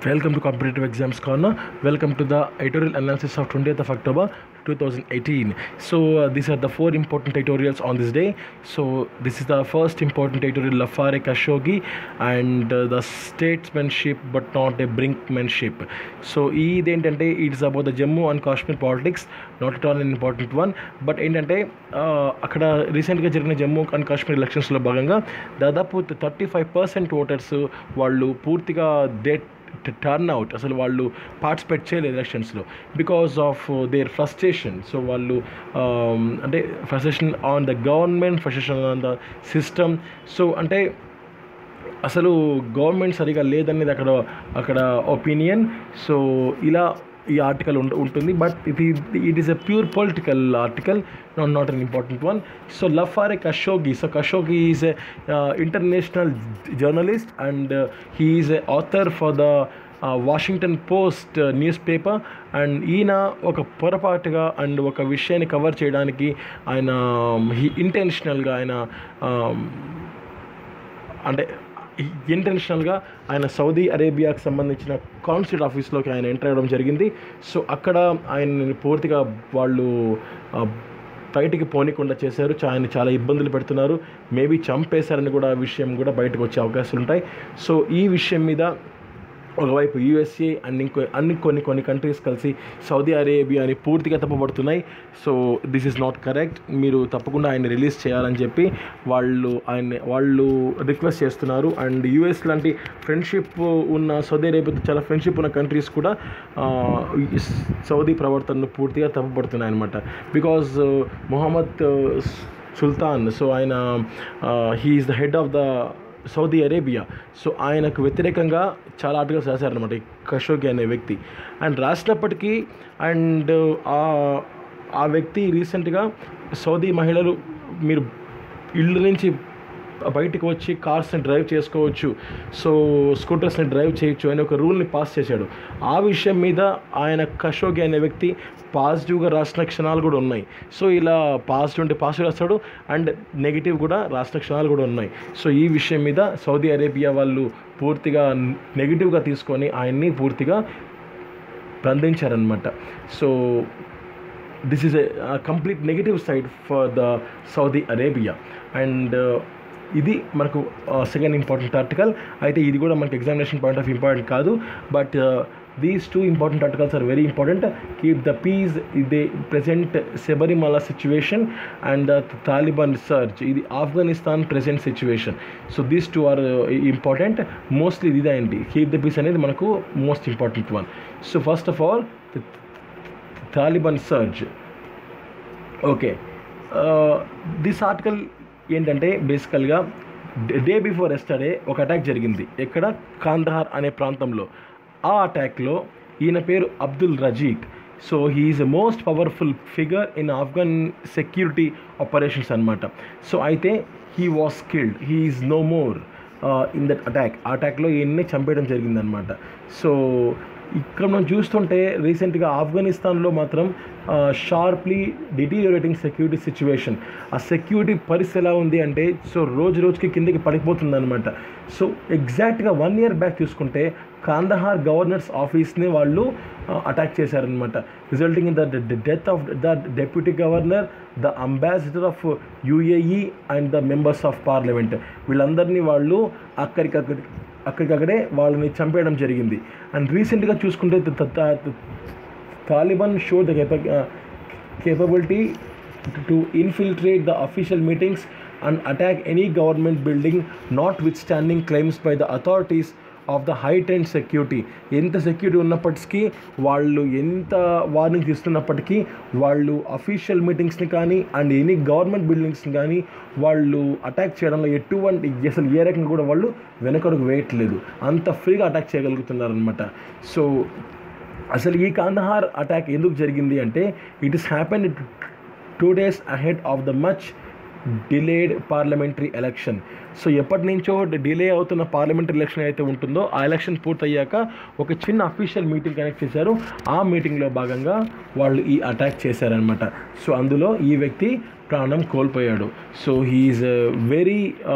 Welcome to Competitive Exams Corner. Welcome to the editorial analysis of 20th of October 2018. So, uh, these are the four important editorials on this day. So, this is the first important editorial, Lafare Khashoggi, and uh, the statesmanship but not a brinkmanship. So ఇదేంటంటే it's about the Jammu and Kashmir politics not at all an important one but ఏంటంటే ఆ, అక్కడ రీసెంట్గా జరిగిన Jammu and Kashmir ఎలక్షన్స్లో భాగంగా దాదాపు thirty five percent voters వాళ్ళు పూర్తిగా దే టర్న్ అవుట్ అసలు వాళ్ళు పార్టిసిపేట్ చేయలేదు ఎలక్షన్స్లో because of their frustration so వాళ్ళు um, అంటే frustration on the government frustration on the system so అంటే అసలు గవర్నమెంట్ సరిగా లేదనేది అక్కడ అక్కడ ఒపీనియన్ సో ఇలా ఈ ఆర్టికల్ ఉంట ఉంటుంది బట్ ఇది it is a pure political article not not an important one so లఫారే Khashoggi so Khashoggi is a international journalist and he is a author for the Washington Post newspaper and ఈయన ఒక పొరపాటుగా and ఒక విషయాన్ని cover చేయడానికి ఆయన ఇంటెన్షనల్గా ఆయన um, అంటే ఇంటెన్షనల్గా ఆయన సౌదీ అరేబియాకి సంబంధించిన కాన్సులేట్ ఆఫీస్లోకి ఆయన ఎంటర్ అవ్వడం జరిగింది సో అక్కడ ఆయన పూర్తిగా వాళ్ళు ఆ, బయటికి పోనీకుండా చేశారు చా- ఆయన చాలా ఇబ్బందులు పెడుతున్నారు మేబీ చంపేశారని కూడా ఆ విషయం కూడా బయటకు వచ్చే అవకాశాలు ఉంటాయి సో ఈ విషయం మీద ఒకవైపు యూఎస్ఏ అన్ని ఇంకో అన్ని కొన్ని కొన్ని కంట్రీస్ కలిసి సౌదీ అరేబియా అని పూర్తిగా తప్పబడుతున్నాయి so this is not correct మీరు తప్పకుండా ఆయన రిలీజ్ చేయాలని చెప్పి వాళ్ళు ఆయన వాళ్ళు రిక్వెస్ట్ చేస్తున్నారు అండ్ యూఎస్ లాంటి ఫ్రెండ్షిప్ ఉన్న సౌదీ అరేబియాతో చాలా ఫ్రెండ్షిప్ ఉన్న కంట్రీస్ కూడా ఆ, ఈ సౌదీ ప్రవర్తనను పూర్తిగా తప్పబడుతున్నాయి అనమాట బికాజ్ మొహమ్మద్ సుల్తాన్ సో ఆయన he's the head of the Saudi Arabia so ఆయనకు వ్యతిరేకంగా చాలా ఆర్టికల్స్ రాశారనమాట ఈ ఖషోగి అనే వ్యక్తి అండ్ రాసినప్పటికీ అండ్ ఆ ఆ వ్యక్తి రీసెంట్గా సౌదీ మహిళలు మీరు ఇళ్ళ నుంచి బయటికి వచ్చి కార్స్ని డ్రైవ్ చేసుకోవచ్చు సో స్కూటర్స్ని డ్రైవ్ చేయొచ్చు అనే ఒక రూల్ని పాస్ చేశాడు ఆ విషయం మీద ఆయన ఖషోగి అనే వ్యక్తి పాజిటివ్గా రాసిన క్షణాలు కూడా ఉన్నాయి సో ఇలా పాజిటివ్ అంటే పాజిటివ్ రాస్తాడు అండ్ నెగిటివ్ కూడా రాసిన క్షణాలు కూడా ఉన్నాయి సో ఈ విషయం మీద సౌదీ అరేబియా వాళ్ళు పూర్తిగా నెగిటివ్గా తీసుకొని ఆయన్ని పూర్తిగా బంధించారనమాట so this is a complete negative side for the Saudi Arabia and ఇది మనకు సెకండ్ ఇంపార్టెంట్ ఆర్టికల్ అయితే ఇది కూడా మనకి ఎగ్జామినేషన్ పాయింట్ ఆఫ్ ఇంపార్టెంట్ కాదు but these two important articles are very important keep the peace they present Sabarimala situation and the Taliban research ఇది Afghanistan present situation so these two are important mostly ఇది ఏంటి keep the peace అనేది మనకు most important one so first of all Taliban surge okay this article ఏంటంటే బేసికల్గా day before yesterday ఒక attack జరిగింది ఎక్కడ కాందహార్ అనే ప్రాంతంలో ఆ అటాక్లో ఈయన పేరు Abdul Raziq so he's a most powerful figure in Afghan security operations అనమాట సో అయితే he was killed he is no more in that attack ఆ అటాక్లో ఈయన్ని చంపేయడం జరిగిందనమాట సో ఇక్కడ మనం చూస్తుంటే రీసెంట్గా ఆఫ్ఘనిస్తాన్లో మాత్రం షార్ప్లీ డిటీరియోరేటింగ్ సెక్యూరిటీ సిచ్యువేషన్ ఆ సెక్యూరిటీ పరిస్థితి ఎలా ఉంది అంటే సో రోజు రోజుకి కిందకి పడిపోతుంది అనమాట సో ఎగ్జాక్ట్గా వన్ ఇయర్ బ్యాక్ చూసుకుంటే కాందహార్ గవర్నర్స్ ఆఫీస్ని వాళ్ళు అటాక్ చేశారనమాట resulting in the death of the deputy governor the ambassador of UAE and the members of parliament వీళ్ళందరినీ వాళ్ళు అక్కడికక్కడి అక్కడికక్కడే వాళ్ళని చంపేయడం జరిగింది అండ్ రీసెంట్గా చూసుకుంటే త- త- త- Taliban show the capability to infiltrate the official meetings and attack any government building notwithstanding claims by the authorities of the height and security ఎంత సెక్యూరిటీ ఉన్నప్పటికీ వాళ్ళు ఎంత వార్నింగ్ ఇస్తున్నప్పటికీ వాళ్ళు అఫీషియల్ మీటింగ్స్ని కానీ అండ్ ఎనీ గవర్నమెంట్ బిల్డింగ్స్ని కానీ వాళ్ళు అటాక్ చేయడంలో ఎటువంటి అసలు ఏ రకంగా కూడా వాళ్ళు వెనకడుగు వేయట్లేదు అంత ఫ్రీగా అటాక్ చేయగలుగుతున్నారు అనమాట సో అసలు ఈ కాందహార్ అటాక్ ఎందుకు జరిగింది అంటే it is happen two days ahead of the much delayed parliamentary election so ఎప్పటి నుంచో డిలే అవుతున్న పార్లమెంటరీ ఎలక్షన్ అయితే ఉంటుందో ఆ ఎలక్షన్ పూర్తయ్యాక ఒక చిన్న అఫీషియల్ మీటింగ్ కనెక్ట్ చేశారు ఆ మీటింగ్లో భాగంగా వాళ్ళు ఈ అటాక్ చేశారనమాట సో అందులో ఈ వ్యక్తి ప్రాణం కోల్పోయాడు so he's very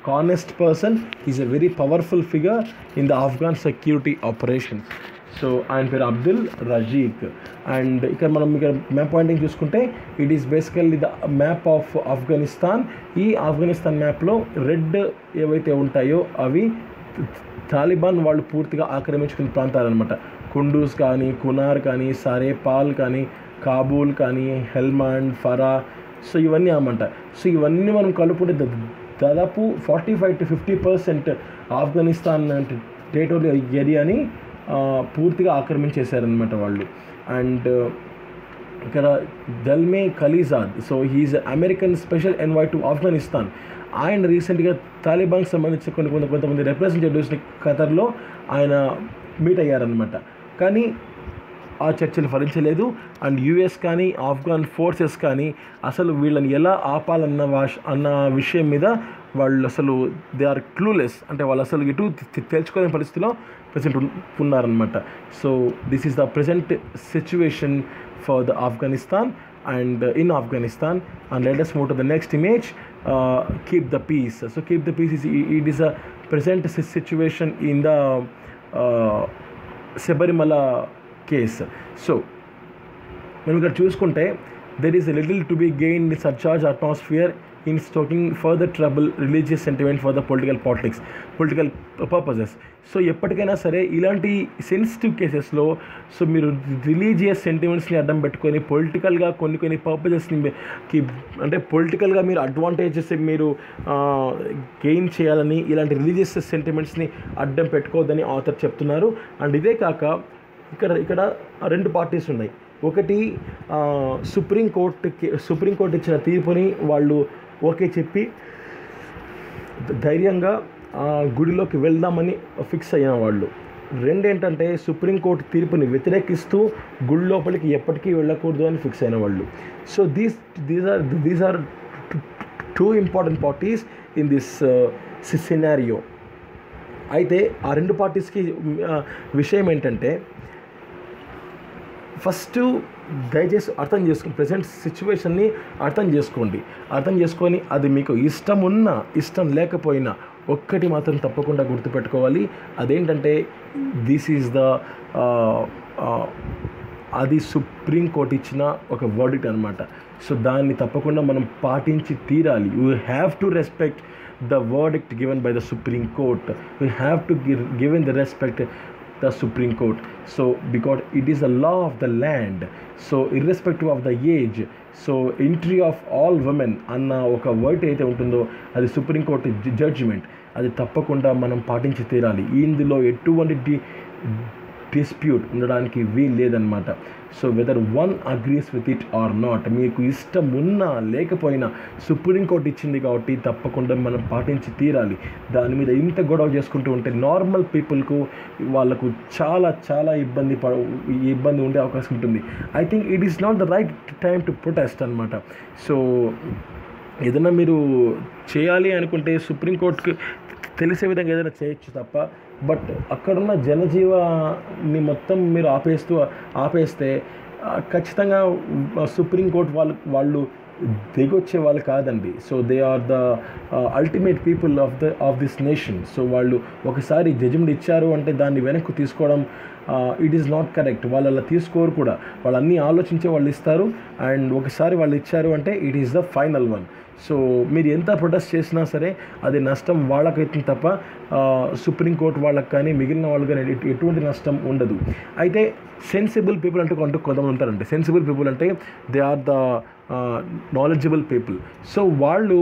honest person is a very powerful figure in the Afghan security operations so ఆయన పేరు అబ్దుల్ రజీక్ అండ్ ఇక్కడ మనం ఇక్కడ మ్యాప్ పాయింటింగ్ చూసుకుంటే it is basically the map of Afghanistan ఈ ఆఫ్ఘనిస్తాన్ మ్యాప్లో రెడ్ ఏవైతే ఉంటాయో అవి తాలిబాన్ వాళ్ళు పూర్తిగా ఆక్రమించుకున్న ప్రాంతాలన్నమాట కుండూస్ కానీ కునార్ కానీ సారేపాల్ కానీ కాబూల్ కానీ హెల్మాండ్ ఫరా సో ఇవన్నీ అన్నమాట సో ఇవన్నీ మనం కలుపుకుంటే ద- దాదాపు forty five to fifty percent Afghanistan territorial ఏరియాని ఆ, పూర్తిగా ఆక్రమించేశారనమాట వాళ్ళు అండ్ ఇక్కడ Zalmay Khalilzad so he's American special envoy to Afghanistan ఆయన రీసెంట్గా తాలిబాన్కి సంబంధించిన కొన్ని కొంత కొంతమంది రిప్రజెంటేటివ్స్ని ఖతర్లో ఆయన మీట్ అయ్యారనమాట కానీ ఆ చర్చలు ఫలించలేదు అండ్ యుఎస్ కానీ ఆఫ్ఘాన్ ఫోర్సెస్ కానీ అసలు వీళ్ళని ఎలా ఆపాలన్న వాష్ అన్న విషయం మీద వాళ్ళు అసలు దే ఆర్ క్లూలెస్ అంటే వాళ్ళు అసలు ఎటు తె- తెలుసుకోలేని పరిస్థితిలో ప్రజెంట్ ఉన్నారనమాట so this is the present situation for the Afghanistan and uh, in Afghanistan. And let us move to the next image. Uh, keep the peace. So keep the peace is it is a present si- situation in the uh, Sabarimala case. So మనం ఇక్కడ చూసుకుంటే there is little to be gain in surcharge atmosphere in stoking further trouble religious sentiment for the political politics political purposes so ఎప్పటికైనా సరే ఇలాంటి sensitive కేసెస్లో so మీరు religious సెంటిమెంట్స్ని అడ్డం పెట్టుకొని పొలిటికల్గా కొన్ని కొన్ని పర్పసెస్ని కి అంటే పొలిటికల్గా మీరు అడ్వాంటేజెస్ మీరు గెయిన్ చేయాలని ఇలాంటి రిలీజియస్ సెంటిమెంట్స్ని అడ్డం పెట్టుకోవద్దని ఆథర్ చెప్తున్నారు అండ్ ఇదే కాక ఇక్కడ ఇక్కడ రెండు పార్టీస్ ఉన్నాయి ఒకటి ఆ, సుప్రీంకోర్టుకి సుప్రీంకోర్టు ఇచ్చిన తీర్పుని వాళ్ళు ఓకే చెప్పి ధ- ధైర్యంగా ఆ, గుడిలోకి వెళ్దామని ఫిక్స్ అయిన వాళ్ళు రెండేంటంటే సుప్రీంకోర్టు తీర్పుని వ్యతిరేకిస్తూ గుడి లోపలికి ఎప్పటికీ వెళ్ళకూడదు అని ఫిక్స్ అయిన వాళ్ళు so these these are these are two important parties in this scenario అయితే ఆ రెండు పార్టీస్కి ఆ, విషయం ఏంటంటే ఫస్ట్ దయచేసి అర్థం చేసుకోండి ప్రజెంట్ సిచ్యువేషన్ని అర్థం చేసుకోండి అర్థం చేసుకొని అది మీకు ఇష్టం ఉన్నా ఇష్టం లేకపోయినా ఒక్కటి మాత్రం తప్పకుండా గుర్తుపెట్టుకోవాలి అదేంటంటే దిస్ ఈజ్ ద అది సుప్రీం కోర్ట్ ఇచ్చిన ఒక వర్డిక్ట్ అనమాట సో దాన్ని తప్పకుండా మనం పాటించి తీరాలి you have to respect the verdict given by the Supreme Court. We have to give given the respect the Supreme Court. So because it is a law of the land. So irrespective of the age. So entry of all women అన్న ఒక word అయితే ఉంటుందో అది supreme court judgement అది తప్పకుండా మనం పాటించి తీరాలి ఇందులో ఎటువంటి డి డిస్ప్యూట్ ఉండడానికి వీలు లేదనమాట so whether one agrees with it or not మీకు ఇష్టం ఉన్నా లేకపోయినా సుప్రీంకోర్టు ఇచ్చింది కాబట్టి తప్పకుండా మనం పాటించి తీరాలి దాని మీద ఇంత గొడవ చేసుకుంటూ ఉంటే నార్మల్ పీపుల్కు వాళ్ళకు చాలా చాలా ఇబ్బంది ప ఇబ్బంది ఉండే అవకాశం ఉంటుంది I think it is not the right time to protest అనమాట సో ఏదైనా మీరు చేయాలి అనుకుంటే సుప్రీంకోర్టుకి తెలిసే విధంగా ఏదైనా చేయొచ్చు తప్ప బట్ అక్కడున్న జనజీవాన్ని మొత్తం మీరు ఆపేస్తూ ఆపేస్తే ఆ, ఖచ్చితంగా సుప్రీంకోర్టు వాళ్ళు వాళ్ళు దిగొచ్చే వాళ్ళు కాదండి so they are the ultimate people of the of this nation so వాళ్ళు ఒకసారి జడ్జిమెంట్ ఇచ్చారు అంటే దాన్ని వెనక్కి తీసుకోవడం ఇట్ ఈస్ నాట్ కరెక్ట్ వాళ్ళు అలా తీసుకోరు కూడా వాళ్ళు అన్నీ ఆలోచించే వాళ్ళు ఇస్తారు అండ్ ఒకసారి వాళ్ళు ఇచ్చారు అంటే it is the final one so మీరు ఎంత ప్రొటెస్ట్ చేసినా సరే అది నష్టం వాళ్ళకైతుంది తప్ప సుప్రీంకోర్టు వాళ్ళకి కానీ మిగిలిన వాళ్ళకి కానీ ఎటు- ఎటువంటి నష్టం ఉండదు అయితే సెన్సిబుల్ పీపుల్ అంటే కొంత కొంతమంది ఉంటారండి సెన్సిబుల్ పీపుల్ అంటే they are the knowledgeable people so వాళ్ళు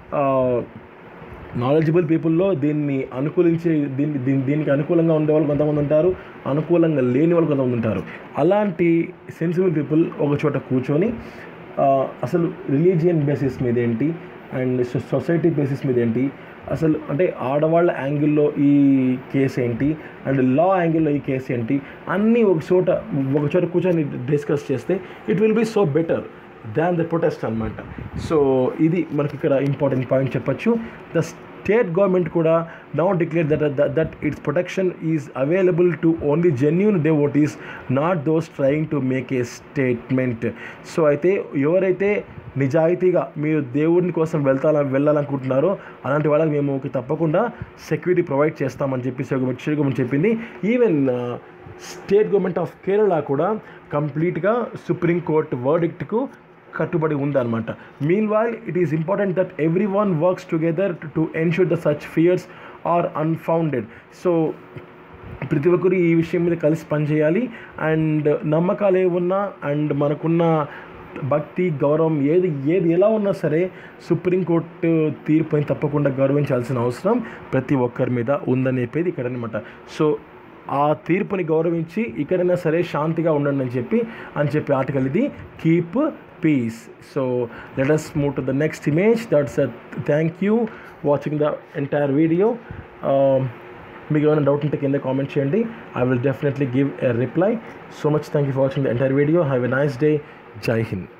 నాలెడ్జబుల్ పీపుల్లో దీన్ని అనుకూలించే దీన్ని దీని దీనికి అనుకూలంగా ఉండే వాళ్ళు కొంతమంది ఉంటారు అనుకూలంగా లేని వాళ్ళు కొంతమంది ఉంటారు అలాంటి సెన్సిబుల్ పీపుల్ ఒక చోట కూర్చొని ఆ, అసలు రిలీజియన్ బేసిస్ మీద ఏంటి అండ్ సొసైటీ బేసిస్ మీద ఏంటి అసలు అంటే ఆడవాళ్ళ యాంగిల్లో ఈ కేసు ఏంటి అండ్ లా యాంగిల్లో ఈ కేసు ఏంటి అన్నీ ఒక చోట ఒక చోట కూర్చొని డిస్కస్ చేస్తే it will be so better than the protest అనమాట సో ఇది మనకి ఇక్కడ ఇంపార్టెంట్ పాయింట్ చెప్పొచ్చు ద స్టేట్ గవర్నమెంట్ కూడా now declare that that its protection is available to only genuine devotees not those trying to make a statement so అయితే ఎవరైతే నిజాయితీగా మీరు దేవుడిని కోసం వెళ్తాల వెళ్ళాలనుకుంటున్నారో అలాంటి వాళ్ళకి మేము ఒక తప్పకుండా సెక్యూరిటీ ప్రొవైడ్ చేస్తామని చెప్పేసి ఒక స్టేట్ గవర్నమెంట్ చెప్పింది even state government of Kerala కూడా కంప్లీట్గా సుప్రీంకోర్టు వర్డిక్ట్కు కట్టుబడి ఉందన్నమాట meanwhile it is important that everyone works together to ensure the such fears are unfounded so ప్రతి ఒక్కరు ఈ విషయం మీద కలిసి పనిచేయాలి అండ్ నమ్మకాలు ఏమున్నా అండ్ మనకున్న భక్తి గౌరవం ఏది ఏది ఎలా ఉన్నా సరే సుప్రీంకోర్టు తీర్పుని తప్పకుండా గౌరవించాల్సిన అవసరం ప్రతి ఒక్కరి మీద ఉందని చెప్పేది ఇక్కడ అనమాట సో ఆ తీర్పుని గౌరవించి ఇక్కడైనా సరే శాంతిగా ఉండండి అని చెప్పి అని చెప్పి ఆర్టికల్ ఇది keep peace so let us move to the next image that's thank you watching the entire video మీకు ఏమైనా డౌట్ ఉంటే కింద కామెంట్ చేయండి I will definitely give a reply so much thank you for watching the entire video have a nice day జై హింద్